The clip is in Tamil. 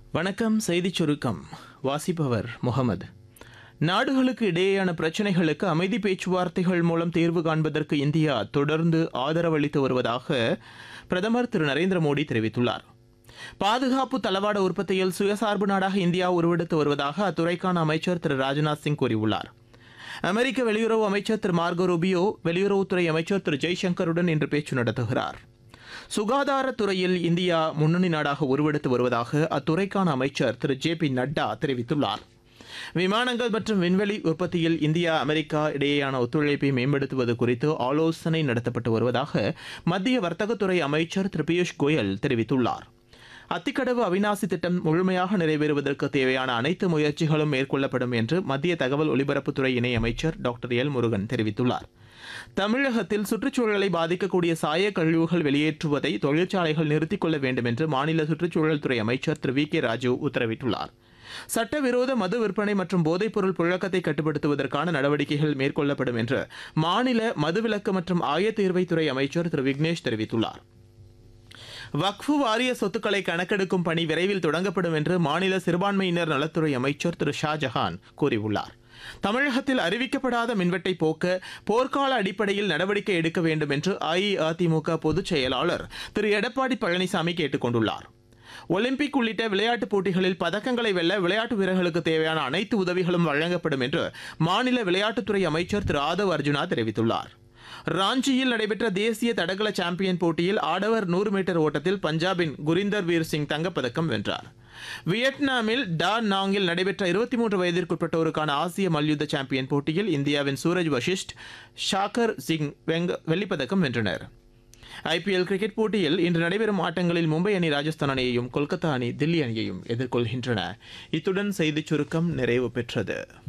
வணக்கம் செய்திச் சுருக்கம் வாசிப்பவர் முகமது நாடுகளுக்கு இடையேயான பிரச்சினைகளுக்கு அமைதி பேச்சுவார்த்தைகள் மூலம் தீர்வு காண்பதற்கு இந்தியா தொடர்ந்து ஆதரவளித்து வருவதாக பிரதமர் திரு நரேந்திர மோடி தெரிவித்துள்ளார் பாதுகாப்பு தளவாட உற்பத்தியில் சுயசார்பு நாடாக இந்தியா உருவெடுத்து வருவதாக அத்துறைக்கான அமைச்சர் திரு ராஜ்நாத் சிங் கூறியுள்ளார் அமெரிக்க வெளியுறவு அமைச்சர் திரு மார்கோ ரூபியோ வெளியுறவுத்துறை அமைச்சர் திரு ஜெய்சங்கருடன் இன்று பேச்சு நடத்துகிறார் சுகாதாரத்துறையில் இந்தியா முன்னணி நாடாக உருவெடுத்து வருவதாக அத்துறைக்கான அமைச்சர் திரு ஜே பி நட்டா தெரிவித்துள்ளார் விமானங்கள் மற்றும் விண்வெளி உற்பத்தியில் இந்தியா அமெரிக்கா இடையேயான ஒத்துழைப்பை மேம்படுத்துவது குறித்து ஆலோசனை நடத்தப்பட்டு வருவதாக மத்திய வர்த்தகத்துறை அமைச்சர் திரு பியூஷ் கோயல் தெரிவித்துள்ளார் அத்திக்கடவு அவிநாசி திட்டம் முழுமையாக நிறைவேறுவதற்கு தேவையான அனைத்து முயற்சிகளும் மேற்கொள்ளப்படும் என்று மத்திய தகவல் ஒலிபரப்புத்துறை இணையமைச்சர் டாக்டர் எல் முருகன் தெரிவித்துள்ளார் தமிழகத்தில் சுற்றுச்சூழலை பாதிக்கக்கூடிய சாய கழிவுகள் வெளியேற்றுவதை தொழிற்சாலைகள் நிறுத்திக் கொள்ள வேண்டும் என்று மாநில சுற்றுச்சூழல் துறை அமைச்சர் திரு வி கே ராஜு உத்தரவிட்டுள்ளார் சட்டவிரோத மது விற்பனை மற்றும் போதைப்பொருள் புழக்கத்தை கட்டுப்படுத்துவதற்கான நடவடிக்கைகள் மேற்கொள்ளப்படும் என்று மாநில மதுவிலக்கு மற்றும் ஆயத்தீர்வைத்துறை அமைச்சர் திரு விக்னேஷ் தெரிவித்துள்ளார் வக்ஃபு வாரிய சொத்துக்களை கணக்கெடுக்கும் பணி விரைவில் தொடங்கப்படும் என்று மாநில சிறுபான்மையினர் நலத்துறை அமைச்சர் திரு ஷாஜஹான் கூறியுள்ளார் தமிழகத்தில் அறிவிக்கப்படாத மின்வெட்டை போக்க போர்க்கால அடிப்படையில் நடவடிக்கை எடுக்க வேண்டும் என்று அஇஅதிமுக பொதுச் செயலாளர் திரு எடப்பாடி பழனிசாமி கேட்டுக் கொண்டுள்ளார் ஒலிம்பிக் உள்ளிட்ட விளையாட்டுப் போட்டிகளில் பதக்கங்களை வெல்ல விளையாட்டு வீரர்களுக்கு தேவையான அனைத்து உதவிகளும் வழங்கப்படும் என்று மாநில விளையாட்டுத்துறை அமைச்சர் திரு ஆதவ் அர்ஜுனா தெரிவித்துள்ளார் ராஞ்சியில் நடைபெற்ற தேசிய தடகள சாம்பியன் போட்டியில் ஆடவர் நூறு மீட்டர் ஓட்டத்தில் பஞ்சாபின் குரிந்தர் வீர் சிங் தங்கப்பதக்கம் வென்றார் வியட்நாமில் டா நாங்கில் நடைபெற்ற இருபத்தி மூன்று வயதிற்குட்பட்டோருக்கான ஆசிய மல்யுத்த சாம்பியன் போட்டியில் இந்தியாவின் சூரஜ் வஷிஷ்ட் ஷாக்கர் சிங் வெங்க வெள்ளிப்பதக்கம் வென்றனர் ஐபிஎல் கிரிக்கெட் போட்டியில் இன்று நடைபெறும் ஆட்டங்களில் மும்பை அணி ராஜஸ்தான் அணியையும் கொல்கத்தா அணி தில்லி அணியையும் எதிர்கொள்கின்றன இத்துடன் செய்திச் சுருக்கம் நிறைவு பெற்றது